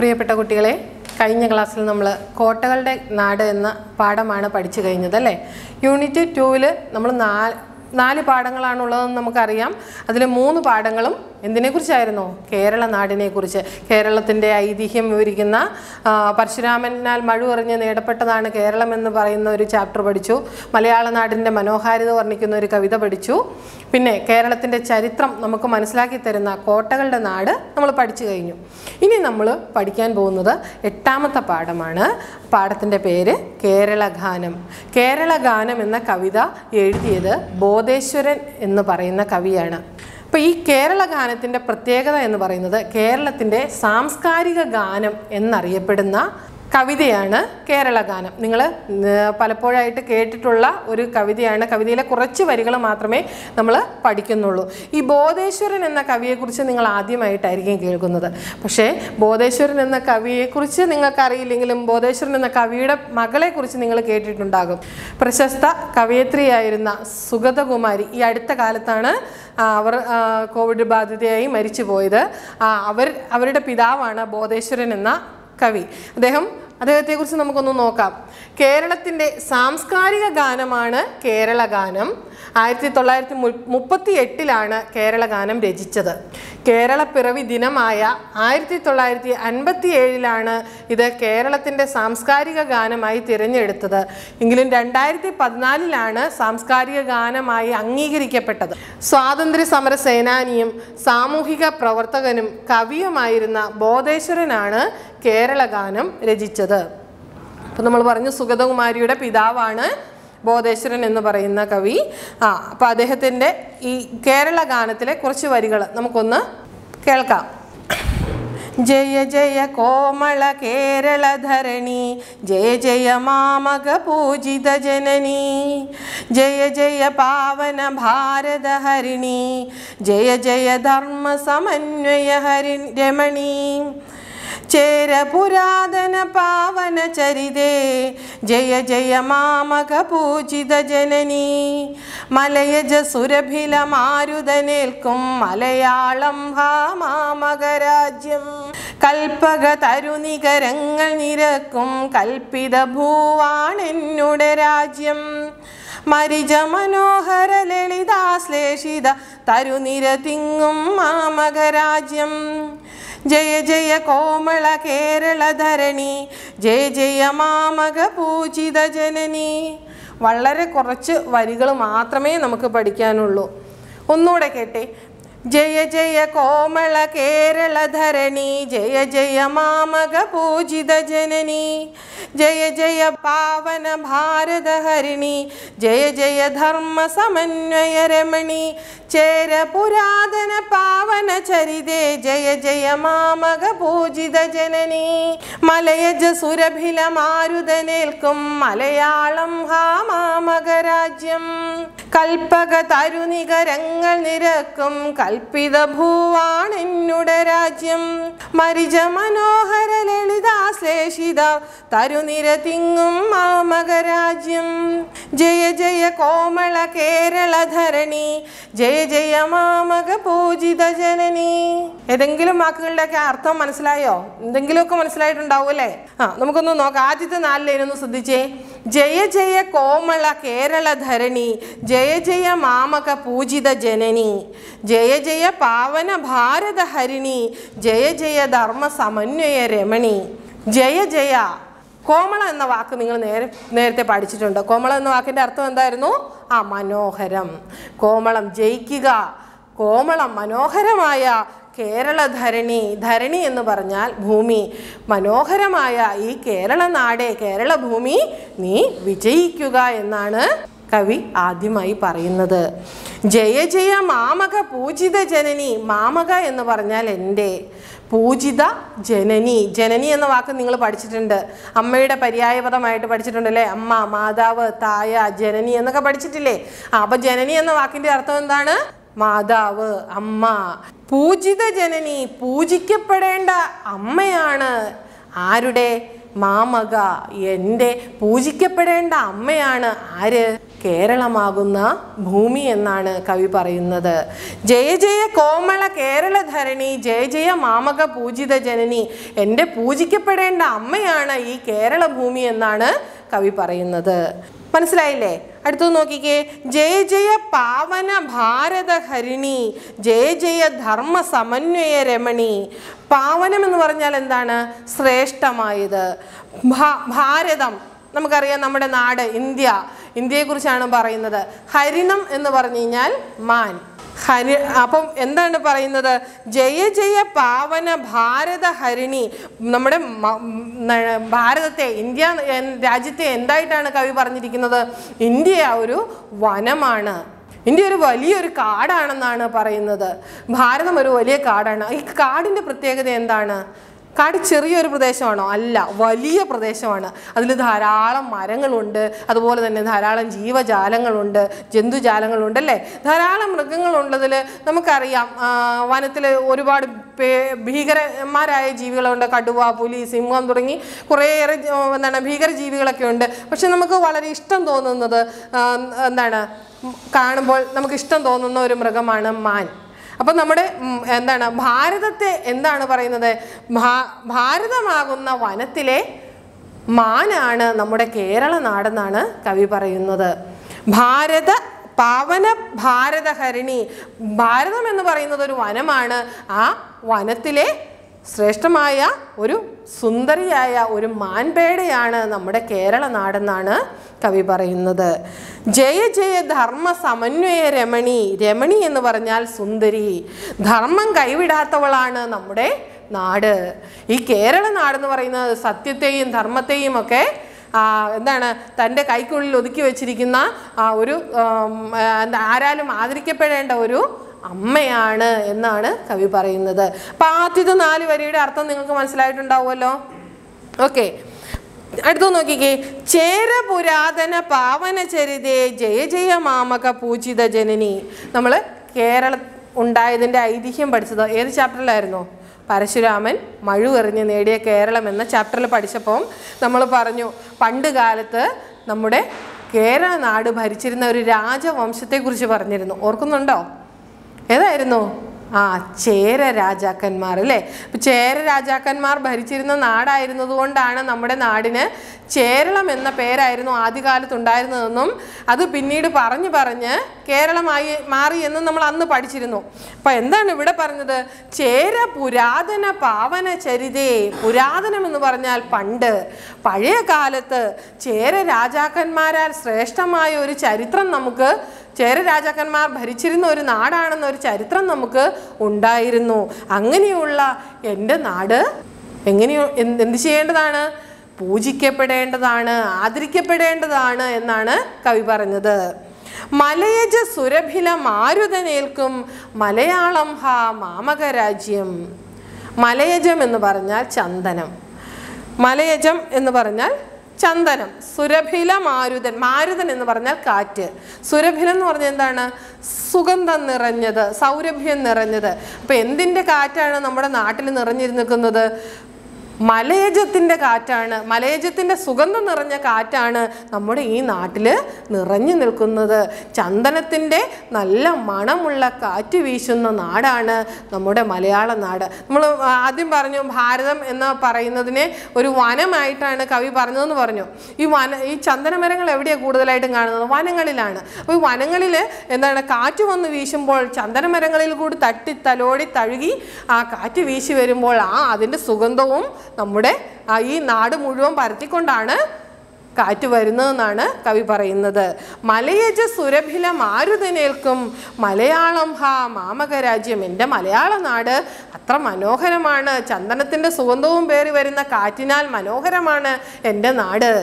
പ്രിയപ്പെട്ട കുട്ടികളെ കഴിഞ്ഞ ക്ലാസ്സിൽ നമ്മൾ കോട്ടകളുടെ നാട് എന്ന പാഠമാണ് പഠിച്ചു കഴിഞ്ഞത് അല്ലേ യൂണിറ്റ് ടൂവിൽ നമ്മൾ നാല് നാല് പാഠങ്ങളാണുള്ളതെന്ന് നമുക്കറിയാം അതിൽ മൂന്ന് പാഠങ്ങളും എന്തിനെക്കുറിച്ചായിരുന്നു കേരള നാടിനെക്കുറിച്ച് കേരളത്തിൻ്റെ ഐതിഹ്യം വിവരിക്കുന്ന ആ, പരശുരാമനാൽ മഴുവറിഞ്ഞ് നേടപ്പെട്ടതാണ് കേരളം എന്ന് പറയുന്ന ഒരു ചാപ്റ്റർ പഠിച്ചു മലയാള നാടിൻ്റെ മനോഹാരിത വർണ്ണിക്കുന്ന ഒരു കവിത പഠിച്ചു പിന്നെ കേരളത്തിൻ്റെ ചരിത്രം നമുക്ക് മനസ്സിലാക്കി തരുന്ന കോട്ടകളുടെ നാട് നമ്മൾ പഠിച്ചു കഴിഞ്ഞു ഇനി നമ്മൾ പഠിക്കാൻ പോകുന്നത് എട്ടാമത്തെ പാഠമാണ് പാഠത്തിൻ്റെ പേര് കേരളഗാനം കേരളഗാനം എന്ന കവിത എഴുതിയത് ബോധേശ്വരൻ എന്ന് പറയുന്ന കവിയാണ് അപ്പോൾ ഈ കേരള ഗാനത്തിൻ്റെ പ്രത്യേകത എന്ന് പറയുന്നത് കേരളത്തിൻ്റെ സാംസ്കാരിക ഗാനം എന്നറിയപ്പെടുന്ന കവിതയാണ് കേരള ഗാനം നിങ്ങൾ പലപ്പോഴായിട്ട് കേട്ടിട്ടുള്ള ഒരു കവിതയാണ് കവിതയിലെ കുറച്ച് വരികൾ മാത്രമേ നമ്മൾ പഠിക്കുന്നുള്ളൂ ഈ ബോധേശ്വരൻ എന്ന കവിയെക്കുറിച്ച് നിങ്ങൾ ആദ്യമായിട്ടായിരിക്കും കേൾക്കുന്നത് പക്ഷേ ബോധേശ്വരൻ എന്ന കവിയെക്കുറിച്ച് നിങ്ങൾക്ക് അറിയില്ലെങ്കിലും ബോധേശ്വരൻ എന്ന കവിയുടെ മകളെക്കുറിച്ച് നിങ്ങൾ കേട്ടിട്ടുണ്ടാകും പ്രശസ്ത കവയത്രിയായിരുന്ന സുഗതകുമാരി ഈ അടുത്ത കാലത്താണ് ആ, അവർ ആ, കോവിഡ് ബാധിതയായി മരിച്ചു പോയത് ആ, അവർ അവരുടെ പിതാവാണ് ബോധേശ്വരൻ എന്ന കവി അദ്ദേഹം അദ്ദേഹത്തെക്കുറിച്ച് നമുക്കൊന്ന് നോക്കാം കേരളത്തിൻ്റെ സാംസ്കാരിക ഗാനമാണ് കേരള ഗാനം ആയിരത്തി തൊള്ളായിരത്തി മുപ്പത്തി എട്ടിലാണ് കേരള ഗാനം രചിച്ചത് കേരള പിറവി ദിനമായ ആയിരത്തി തൊള്ളായിരത്തി അൻപത്തി ഏഴിലാണ് ഇത് കേരളത്തിൻ്റെ സാംസ്കാരിക ഗാനമായി തിരഞ്ഞെടുത്തത് എങ്കിലും രണ്ടായിരത്തി പതിനാലിലാണ് സാംസ്കാരിക ഗാനമായി അംഗീകരിക്കപ്പെട്ടത് സ്വാതന്ത്ര്യ സമര സേനാനിയും സാമൂഹിക പ്രവർത്തകനും കവിയുമായിരുന്ന ബോധേശ്വരനാണ് കേരള ഗാനം രചിച്ചത് അപ്പം നമ്മൾ പറഞ്ഞു സുഗതകുമാരിയുടെ പിതാവാണ് ബോധേശ്വരൻ എന്ന് പറയുന്ന കവി ആ അപ്പം അദ്ദേഹത്തിൻ്റെ ഈ കേരള ഗാനത്തിലെ കുറച്ച് വരികൾ നമുക്കൊന്ന് കേൾക്കാം ജയ ജയ കോമള കേരള ധരണി ജയ ജയ മാമക പൂജിത ജനനി ജയ ജയ പാവന ഭാരത ഹരിണി ജയ ജയ ധർമ്മ സമന്വയ ഹരി രമണി ചേര പുരാതന പാവന ചരിതേ ജയ ജയ മാമക പൂജിത ജനനി മലയജ സുരഭില മാരുതനേൽക്കും മലയാളം ഹാ മാമകരാജ്യം കൽപ്പക തരുനികരങ്ങൾ നിരക്കും കൽപ്പിത ഭൂവാണെന്നുടെ രാജ്യം മരിജ മനോഹര ലളിതാശ്ലേഷിത തരുനിര തിങ്ങും മാമകരാജ്യം ജയ ജയ കോമള കേരള ധരണി ജയ ജയ മാമക പൂജിത ജനനി വളരെ കുറച്ച് വരികൾ മാത്രമേ നമുക്ക് പഠിക്കാനുള്ളൂ ഒന്നുകൂടെ കേട്ടെ ജയ ജയ കോമള കേരള ധരണി ജയ ജയ മാമക പൂജിത ജനനി ജയ ജയ പാവന ഭാരത ഹരിണി ജയ ജയ ധർമ്മ സമന്വയ രമണി ചേര പുരാതന പാവന ചരിതേ ജയ ജയ മാമക പൂജിത ജനനി മലയജ സുരഭില മാരുതനേൽക്കും മലയാളം ഹാ മാമകരാജ്യം കൽപ്പക തരുനികരങ്ങൾ നിരക്കും കൽപ്പിത ഭൂവാണെന്നുടെ രാജ്യം മരിജ മനോഹര ലളിതാശ്ലേഷിത തരുനിര തിങ്ങും മാമകരാജ്യം ജയ ജയ കോമള കേരള ധരണി ജയ ജയ മാമക പൂജിത ജനനി ഏതെങ്കിലും വാക്കുകളുടെയൊക്കെ അർത്ഥം മനസ്സിലായോ എന്തെങ്കിലുമൊക്കെ മനസ്സിലായിട്ടുണ്ടാവും അല്ലേ ആ നമുക്കൊന്ന് നോക്കാം ആദ്യത്തെ നാലിലേനൊന്ന് ശ്രദ്ധിച്ചേ ജയ ജയ കോമള കേരള ധരണി ജയ ജയ മാമക പൂജിത ജനനി ജയ ജയ പാവന ഭാരത ഹരിണി ജയ ജയ ധർമ്മ സമന്വയ രമണി ജയ ജയ കോമള എന്ന വാക്ക് നിങ്ങൾ നേരെ നേരത്തെ പഠിച്ചിട്ടുണ്ട് കോമള എന്ന വാക്കിൻ്റെ അർത്ഥം എന്തായിരുന്നു ആ മനോഹരം കോമളം ജയിക്കുക കോമളം മനോഹരമായ കേരള ധരണി ധരണി എന്ന് പറഞ്ഞാൽ ഭൂമി മനോഹരമായ ഈ കേരള നാടെ കേരള ഭൂമി നീ വിജയിക്കുക എന്നാണ് കവി ആദ്യമായി പറയുന്നത് ജയ ജയ മാമക പൂജിത ജനനി മാമക എന്ന് പറഞ്ഞാൽ എൻ്റെ പൂജിത ജനനി ജനനി എന്ന വാക്ക് നിങ്ങൾ പഠിച്ചിട്ടുണ്ട് അമ്മയുടെ പര്യായപദമായിട്ട് പഠിച്ചിട്ടുണ്ട് അല്ലേ അമ്മ മാതാവ് തായ ജനനി എന്നൊക്കെ പഠിച്ചിട്ടില്ലേ ആ, അപ്പൊ ജനനി എന്ന വാക്കിന്റെ അർത്ഥം എന്താണ് മാതാവ് അമ്മ പൂജിത ജനനി പൂജിക്കപ്പെടേണ്ട അമ്മയാണ് ആരുടെ മാമക എൻ്റെ പൂജിക്കപ്പെടേണ്ട അമ്മയാണ് ആര് കേരളമാകുന്ന ഭൂമി എന്നാണ് കവി പറയുന്നത് ജയ ജയ കോമള കേരള ധരണി ജയ ജയ മാമക പൂജിത ജനനി എൻ്റെ പൂജിക്കപ്പെടേണ്ട അമ്മയാണ് ഈ കേരള ഭൂമി എന്നാണ് കവി പറയുന്നത് മനസ്സിലായില്ലേ അടുത്തത് നോക്കിക്കേ ജയ ജയ പാവന ഭാരത ഹരിണി ജയ ജയ ധർമ്മ സമന്വയ രമണി പാവനം എന്ന് പറഞ്ഞാൽ എന്താണ് ശ്രേഷ്ഠമായത് ഭാ- ഭാരതം നമുക്കറിയാം നമ്മുടെ നാട് ഇന്ത്യ ഇന്ത്യയെക്കുറിച്ചാണ് പറയുന്നത് ഹരിണം എന്ന് പറഞ്ഞു കഴിഞ്ഞാൽ മാൻ ഹരി അപ്പം എന്താണ് പറയുന്നത് ജയ ജയ പാവന ഭാരത ഹരിണി നമ്മുടെ മ- ന- ഭാരതത്തെ ഇന്ത്യ എൻ- രാജ്യത്തെ എന്തായിട്ടാണ് കവി പറഞ്ഞിരിക്കുന്നത് ഇന്ത്യ ഒരു വനമാണ് ഇന്ത്യ ഒരു വലിയൊരു കാടാണെന്നാണ് പറയുന്നത് ഭാരതം ഒരു വലിയ കാടാണ് ഈ കാടിൻ്റെ പ്രത്യേകത എന്താണ് കാട് ചെറിയൊരു പ്രദേശമാണോ അല്ല വലിയ പ്രദേശമാണ് അതിൽ ധാരാളം മരങ്ങളുണ്ട് അതുപോലെ തന്നെ ധാരാളം ജീവജാലങ്ങളുണ്ട് ജന്തുജാലങ്ങളുണ്ട് അല്ലേ ധാരാളം മൃഗങ്ങളുള്ളതിൽ നമുക്കറിയാം വനത്തിൽ ഒരുപാട് പേ ഭീകരന്മാരായ ജീവികളുണ്ട് കടുവ പുലി സിംഹം തുടങ്ങി കുറേയേറെ ജ- എന്താണ് ഭീകര ജീവികളൊക്കെ ഉണ്ട് പക്ഷെ നമുക്ക് വളരെ ഇഷ്ടം തോന്നുന്നത് ആ, എന്താണ് കാണുമ്പോൾ നമുക്ക് ഇഷ്ടം തോന്നുന്ന ഒരു മൃഗമാണ് മാൻ അപ്പം നമ്മുടെ ഉം, എന്താണ് ഭാരതത്തെ എന്താണ് പറയുന്നത് ഭാ- ഭാരതമാകുന്ന വനത്തിലെ മാനാണ് നമ്മുടെ കേരള നാടെന്നാണ് കവി പറയുന്നത് ഭാരത പാവന ഭാരതഹരിണി ഭാരതം എന്ന് പറയുന്നത് ഒരു വനമാണ് ആ വനത്തിലെ ശ്രേഷ്ഠമായ ഒരു സുന്ദരിയായ ഒരു മാൻപേടയാണ് നമ്മുടെ കേരള നാടെന്നാണ് കവി പറയുന്നത് ജയ ജയ ധർമ്മ സമന്വയ രമണി രമണി എന്ന് പറഞ്ഞാൽ സുന്ദരി ധർമ്മം കൈവിടാത്തവളാണ് നമ്മുടെ നാട് ഈ കേരള നാടെന്ന് പറയുന്നത് സത്യത്തെയും ധർമ്മത്തെയും ഒക്കെ ആ, എന്താണ് തൻ്റെ കൈക്കുള്ളിൽ ഒതുക്കി വെച്ചിരിക്കുന്ന ആ ഒരു ആം, ആ, എന്താ, ആരാലും ആദരിക്കപ്പെടേണ്ട ഒരു അമ്മയാണ് എന്നാണ് കവി പറയുന്നത് അപ്പം ആദ്യത്തെ നാല് വരിയുടെ അർത്ഥം നിങ്ങൾക്ക് മനസ്സിലായിട്ടുണ്ടാവുമല്ലോ ഓക്കെ അടുത്ത നോക്കിക്കേ ചേര പുരാതന പാവന ചരിതേ ജയ ജയ മാമക പൂജിത ജനനി നമ്മൾ കേരള ഉണ്ടായതിൻ്റെ ഐതിഹ്യം പഠിച്ചത് ഏത് ചാപ്റ്ററിലായിരുന്നു പരശുരാമൻ മഴുവെറിഞ്ഞ് നേടിയ കേരളം എന്ന ചാപ്റ്ററിൽ പഠിച്ചപ്പോൾ നമ്മൾ പറഞ്ഞു പണ്ട് കാലത്ത് നമ്മുടെ കേരള നാട് ഭരിച്ചിരുന്ന ഒരു രാജവംശത്തെക്കുറിച്ച് പറഞ്ഞിരുന്നു ഓർക്കുന്നുണ്ടോ ഏതായിരുന്നു ആ ചേര രാജാക്കന്മാർ അല്ലേ അപ്പൊ ചേര രാജാക്കന്മാർ ഭരിച്ചിരുന്ന നാടായിരുന്നത് കൊണ്ടാണ് നമ്മുടെ നാടിന് ചേരളം എന്ന പേരായിരുന്നു ആദ്യകാലത്ത് ഉണ്ടായിരുന്നതെന്നും അത് പിന്നീട് പറഞ്ഞു പറഞ്ഞ് കേരളമായി മാറി എന്നും നമ്മൾ അന്ന് പഠിച്ചിരുന്നു അപ്പൊ എന്താണ് ഇവിടെ പറഞ്ഞത് ചേര പുരാതന പാവന ചരിതേ പുരാതനം എന്ന് പറഞ്ഞാൽ പണ്ട് പഴയ കാലത്ത് ചേര രാജാക്കന്മാരാൽ ശ്രേഷ്ഠമായ ഒരു ചരിത്രം നമുക്ക് ചേര രാജാക്കന്മാർ ഭരിച്ചിരുന്ന ഒരു നാടാണെന്ന ഒരു ചരിത്രം നമുക്ക് ഉണ്ടായിരുന്നു അങ്ങനെയുള്ള എൻ്റെ നാട് എങ്ങനെയോ എന്ത് എന്ത് ചെയ്യേണ്ടതാണ് പൂജിക്കപ്പെടേണ്ടതാണ് ആദരിക്കപ്പെടേണ്ടതാണ് എന്നാണ് കവി പറഞ്ഞത് മലയജ സുരഭില മാരുതനേൽക്കും മലയാളം ഹാ മാമകരാജ്യം മലയജം എന്ന് പറഞ്ഞാൽ ചന്ദനം മലയജം എന്ന് പറഞ്ഞാൽ ചന്ദനം സുരഭില മാരുതൻ മാരുതൻ എന്ന് പറഞ്ഞാൽ കാറ്റ് സുരഭിലം എന്ന് പറഞ്ഞാൽ എന്താണ് സുഗന്ധം നിറഞ്ഞത് സൗരഭ്യം നിറഞ്ഞത് അപ്പം എന്തിൻ്റെ കാറ്റാണ് നമ്മുടെ നാട്ടിൽ നിറഞ്ഞിരുന്ന് നിൽക്കുന്നത് മലയജത്തിൻ്റെ കാറ്റാണ് മലയജത്തിൻ്റെ സുഗന്ധം നിറഞ്ഞ കാറ്റാണ് നമ്മുടെ ഈ നാട്ടിൽ നിറഞ്ഞു നിൽക്കുന്നത് ചന്ദനത്തിൻ്റെ നല്ല മണമുള്ള കാറ്റ് വീശുന്ന നാടാണ് നമ്മുടെ മലയാള നാട് നമ്മൾ ആദ്യം പറഞ്ഞു ഭാരതം എന്ന് പറയുന്നതിനെ ഒരു വനമായിട്ടാണ് കവി പറഞ്ഞതെന്ന് പറഞ്ഞു ഈ വന ഈ ചന്ദനമരങ്ങൾ എവിടെയാണ് കൂടുതലായിട്ടും കാണുന്നത് വനങ്ങളിലാണ് അപ്പോൾ ഈ വനങ്ങളിൽ എന്താണ് കാറ്റ് വന്ന് വീശുമ്പോൾ ചന്ദനമരങ്ങളിൽ കൂടി തട്ടി തലോടി തഴുകി ആ കാറ്റ് വീശി വരുമ്പോൾ ആ അതിൻ്റെ സുഗന്ധവും നമ്മുടെ ആ ഈ നാട് മുഴുവൻ പരത്തിക്കൊണ്ടാണ് കാറ്റ് വരുന്നതെന്നാണ് കവി പറയുന്നത് മലയജ സുരഭില മാരുതനേൽക്കും മലയാളം ഹാ മാമകരാജ്യം എൻ്റെ മലയാള നാട് അത്ര മനോഹരമാണ് ചന്ദനത്തിൻ്റെ സുഗന്ധവും പേറി വരുന്ന കാറ്റിനാൽ മനോഹരമാണ് എൻ്റെ നാട്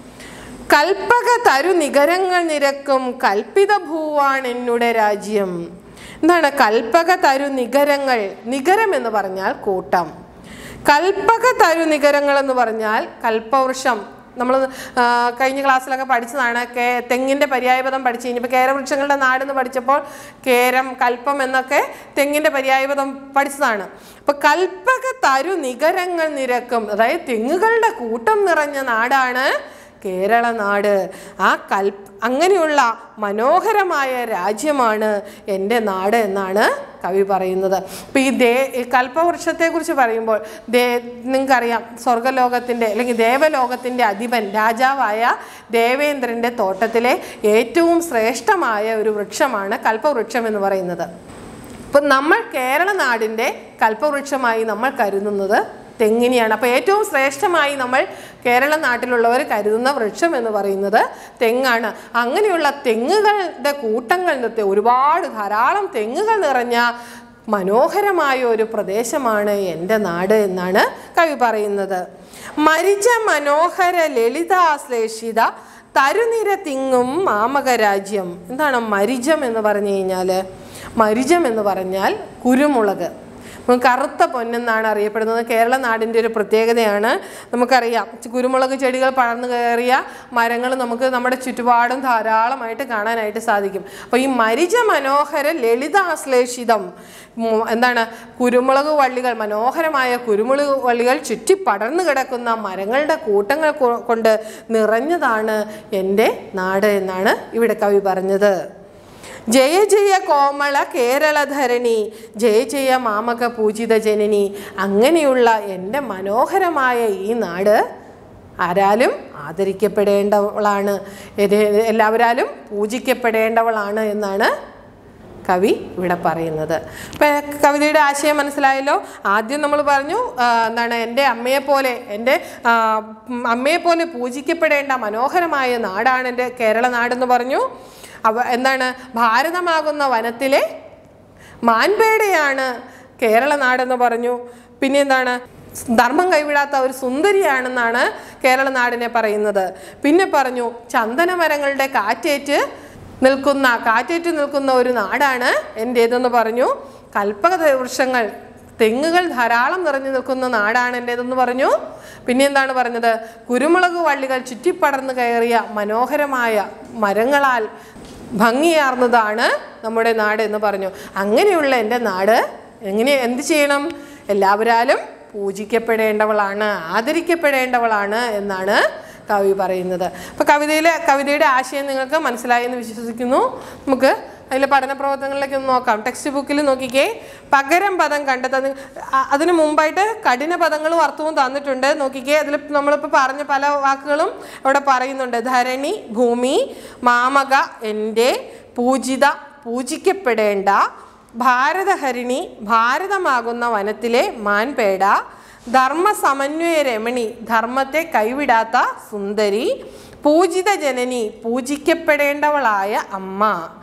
കൽപ്പക തരു നികരങ്ങൾ നിരക്കും കൽപ്പിത ഭൂവാണ് എന്നുടെ രാജ്യം എന്താണ് കൽപ്പക തരു നികരങ്ങൾ നികരം എന്ന് പറഞ്ഞാൽ കൂട്ടം കൽപ്പക തരു നികരങ്ങൾ എന്ന് പറഞ്ഞാൽ കൽപ്പവൃക്ഷം നമ്മൾ കഴിഞ്ഞ ക്ലാസ്സിലൊക്കെ പഠിച്ചതാണ് കേ തെങ്ങിൻ്റെ പര്യായപദം പഠിച്ചു കഴിഞ്ഞപ്പോൾ കേരവൃക്ഷങ്ങളുടെ നാടെന്ന് പഠിച്ചപ്പോൾ കേരം കൽപ്പം എന്നൊക്കെ തെങ്ങിൻ്റെ പര്യായപദം പഠിച്ചതാണ് അപ്പോൾ കൽപ്പക തരു നികരങ്ങൾ നിരക്കും അതായത് തെങ്ങുകളുടെ കൂട്ടം നിറഞ്ഞ നാടാണ് കേരള നാട് ആ കൽ അങ്ങനെയുള്ള മനോഹരമായ രാജ്യമാണ് എൻ്റെ നാട് എന്നാണ് കവി പറയുന്നത് അപ്പം ഈ ദേ ഈ കൽപ്പവൃക്ഷത്തെക്കുറിച്ച് പറയുമ്പോൾ ദേ നിങ്ങൾക്കറിയാം സ്വർഗലോകത്തിൻ്റെ അല്ലെങ്കിൽ ദേവലോകത്തിൻ്റെ അധിപൻ രാജാവായ ദേവേന്ദ്രൻ്റെ തോട്ടത്തിലെ ഏറ്റവും ശ്രേഷ്ഠമായ ഒരു വൃക്ഷമാണ് കൽപ്പവൃക്ഷം എന്ന് പറയുന്നത് അപ്പം നമ്മൾ കേരള നാടിൻ്റെ കൽപ്പവൃക്ഷമായി നമ്മൾ കരുതുന്നത് തെങ്ങിനെയാണ് അപ്പോൾ ഏറ്റവും ശ്രേഷ്ഠമായി നമ്മൾ കേരള നാട്ടിലുള്ളവർ കരുതുന്ന വൃക്ഷം എന്ന് പറയുന്നത് തെങ്ങാണ് അങ്ങനെയുള്ള തെങ്ങുകളുടെ കൂട്ടങ്ങൾ നിർത്തി ഒരുപാട് ധാരാളം തെങ്ങുകൾ നിറഞ്ഞ മനോഹരമായ ഒരു പ്രദേശമാണ് എൻ്റെ നാട് എന്നാണ് കവി പറയുന്നത് മരിച്ച മനോഹര ലളിതാശ്ലേഷിത തരുനിര തിങ്ങും മാമകരാജ്യം എന്താണ് മരിജം എന്ന് പറഞ്ഞു കഴിഞ്ഞാൽ മരിജം എന്ന് പറഞ്ഞാൽ കുരുമുളക് ഉം, കറുത്ത പൊന്നെന്നാണ് അറിയപ്പെടുന്നത് കേരള നാടിൻ്റെ ഒരു പ്രത്യേകതയാണ് നമുക്കറിയാം ചി- കുരുമുളക് ചെടികൾ പടർന്നു കയറിയ മരങ്ങൾ നമുക്ക് നമ്മുടെ ചുറ്റുപാടും ധാരാളമായിട്ട് കാണാനായിട്ട് സാധിക്കും അപ്പോൾ ഈ മരിജ മനോഹര ലളിതാശ്ലേഷിതം ഉം, എന്താണ് കുരുമുളക് വള്ളികൾ മനോഹരമായ കുരുമുളക് വള്ളികൾ ചുറ്റി പടർന്നു കിടക്കുന്ന മരങ്ങളുടെ കൂട്ടങ്ങൾ കൊ- കൊണ്ട് നിറഞ്ഞതാണ് എൻ്റെ നാട് എന്നാണ് ഇവിടെ കവി പറഞ്ഞത് ജയ ജയ കോമള കേരളധരണി ജയ ജയ മാമക പൂജിത ജനനി അങ്ങനെയുള്ള എൻ്റെ മനോഹരമായ ഈ നാട് ആരാലും ആദരിക്കപ്പെടേണ്ടവളാണ് ഇത് എല്ലാവരാലും പൂജിക്കപ്പെടേണ്ടവളാണ് എന്നാണ് കവി ഇവിടെ പറയുന്നത് അപ്പം കവിതയുടെ ആശയം മനസ്സിലായല്ലോ ആദ്യം നമ്മൾ പറഞ്ഞു ആ, എന്താണ് എൻ്റെ അമ്മയെപ്പോലെ എൻ്റെ ആ, ഉം, അമ്മയെപ്പോലെ പൂജിക്കപ്പെടേണ്ട മനോഹരമായ നാടാണ് എൻ്റെ കേരള നാടെന്ന് പറഞ്ഞു അവ എന്താണ് ഭാരതമാകുന്ന വനത്തിലെ മാൻപേടയാണ് കേരള നാടെന്ന് പറഞ്ഞു പിന്നെ എന്താണ് ധർമ്മം കൈവിടാത്ത ഒരു സുന്ദരിയാണെന്നാണ് കേരള നാടിനെ പറയുന്നത് പിന്നെ പറഞ്ഞു ചന്ദനമരങ്ങളുടെ കാറ്റേറ്റ് നിൽക്കുന്ന കാറ്റേറ്റ് നിൽക്കുന്ന ഒരു നാടാണ് എൻ്റേതെന്ന് പറഞ്ഞു കൽപ്പക വൃക്ഷങ്ങൾ തെങ്ങുകൾ ധാരാളം നിറഞ്ഞു നിൽക്കുന്ന നാടാണ് എൻ്റേതെന്ന് പറഞ്ഞു പിന്നെ എന്താണ് പറഞ്ഞത് കുരുമുളക് വള്ളികൾ ചുറ്റിപ്പടർന്നു കയറിയ മനോഹരമായ മരങ്ങളാൽ ഭംഗിയാർന്നതാണ് നമ്മുടെ നാട് എന്ന് പറഞ്ഞു അങ്ങനെയുള്ള എൻ്റെ നാട് എങ്ങനെ എന്ത് ചെയ്യണം എല്ലാവരാലും പൂജിക്കപ്പെടേണ്ടവളാണ് ആദരിക്കപ്പെടേണ്ടവളാണ് എന്നാണ് കവി പറയുന്നത് അപ്പോൾ കവിതയിലെ കവിതയുടെ ആശയം നിങ്ങൾക്ക് മനസ്സിലായി എന്ന് വിശ്വസിക്കുന്നു നമുക്ക് അതിലെ പഠന പ്രവർത്തനങ്ങളിലേക്ക് ഒന്ന് നോക്കാം ടെക്സ്റ്റ് ബുക്കിൽ നോക്കിക്കേ പകരം പദം കണ്ടെത്താൻ അ- അതിന് മുമ്പായിട്ട് കഠിന പദങ്ങളും അർത്ഥവും തന്നിട്ടുണ്ട് നോക്കിക്കേ അതിൽ നമ്മളിപ്പോൾ പറഞ്ഞ പല വാക്കുകളും അവിടെ പറയുന്നുണ്ട് ധരണി ഭൂമി മാമക എൻ്റെ പൂജിത പൂജിക്കപ്പെടേണ്ട ഭാരതഹരിണി ഭാരതമാകുന്ന വനത്തിലെ മാൻപേട ധർമ്മ സമന്വയ രമണി ധർമ്മത്തെ കൈവിടാത്ത സുന്ദരി പൂജിത ജനനി പൂജിക്കപ്പെടേണ്ടവളായ അമ്മ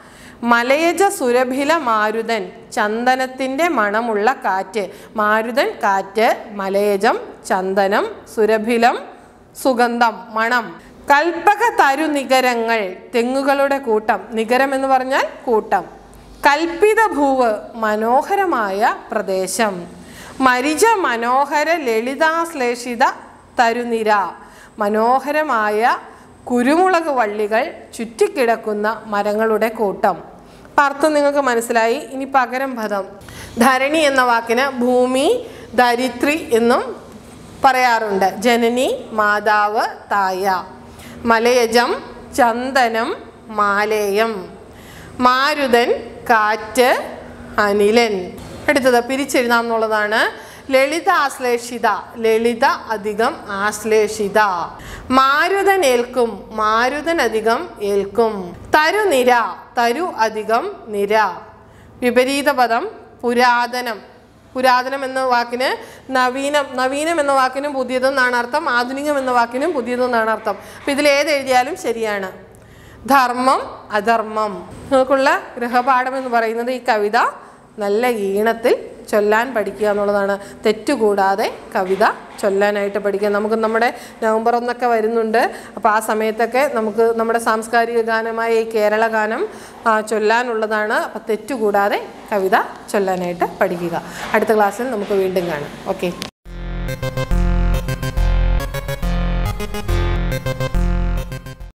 മലയജ സുരഭില മാരുതൻ ചന്ദനത്തിൻ്റെ മണമുള്ള കാറ്റ് മാരുതൻ കാറ്റ് മലയജം ചന്ദനം സുരഭിലം സുഗന്ധം മണം കൽപ്പക തരു നികരങ്ങൾ തെങ്ങുകളുടെ കൂട്ടം നികരം എന്ന് പറഞ്ഞാൽ കൂട്ടം കൽപ്പിത ഭൂവ് മനോഹരമായ പ്രദേശം മരിജ മനോഹര ലളിതാശ്ലേഷിത തരുനിര മനോഹരമായ കുരുമുളക് വള്ളികൾ ചുറ്റിക്കിടക്കുന്ന മരങ്ങളുടെ കൂട്ടം അപ്പം അർത്ഥം നിങ്ങൾക്ക് മനസ്സിലായി ഇനി പകരം പദം ധരണി എന്ന വാക്കിന് ഭൂമി ധരിത്രി എന്നും പറയാറുണ്ട് ജനനി മാതാവ് തായ മലയജം ചന്ദനം മാലേയം മാരുതൻ കാറ്റ് അനിലൻ അടുത്തത് പിരിച്ചെഴുതാം എന്നുള്ളതാണ് ലളിത ആശ്ലേഷിത ലളിത അധികം ആശ്ലേഷിത മാരുതൻ ഏൽക്കും മാരുതൻ അധികം ഏൽക്കും തരുനിര തരു അധികം നിര വിപരീത പദം പുരാതനം പുരാതനം എന്ന വാക്കിന് നവീനം നവീനം എന്ന വാക്കിനും പുതിയതെന്നാണ് അർത്ഥം ആധുനികം എന്ന വാക്കിനും പുതിയതെന്നാണ് അർത്ഥം അപ്പം ഇതിൽ ഏത് എഴുതിയാലും ശരിയാണ് ധർമ്മം അധർമ്മം നിങ്ങൾക്കുള്ള ഗൃഹപാഠം എന്ന് പറയുന്നത് ഈ കവിത നല്ല ഈണത്തിൽ ചൊല്ലാൻ പഠിക്കുക എന്നുള്ളതാണ് തെറ്റുകൂടാതെ കവിത ചൊല്ലാനായിട്ട് പഠിക്കുക നമുക്ക് നമ്മുടെ നവംബർ ഒന്നൊക്കെ വരുന്നുണ്ട് അപ്പോൾ ആ സമയത്തൊക്കെ നമുക്ക് നമ്മുടെ സാംസ്കാരിക ഗാനമായ ഈ കേരള ഗാനം ആ, ചൊല്ലാനുള്ളതാണ് അപ്പോൾ തെറ്റുകൂടാതെ കവിത ചൊല്ലാനായിട്ട് പഠിക്കുക അടുത്ത ക്ലാസ്സിൽ നമുക്ക് വീണ്ടും കാണാം ഓക്കെ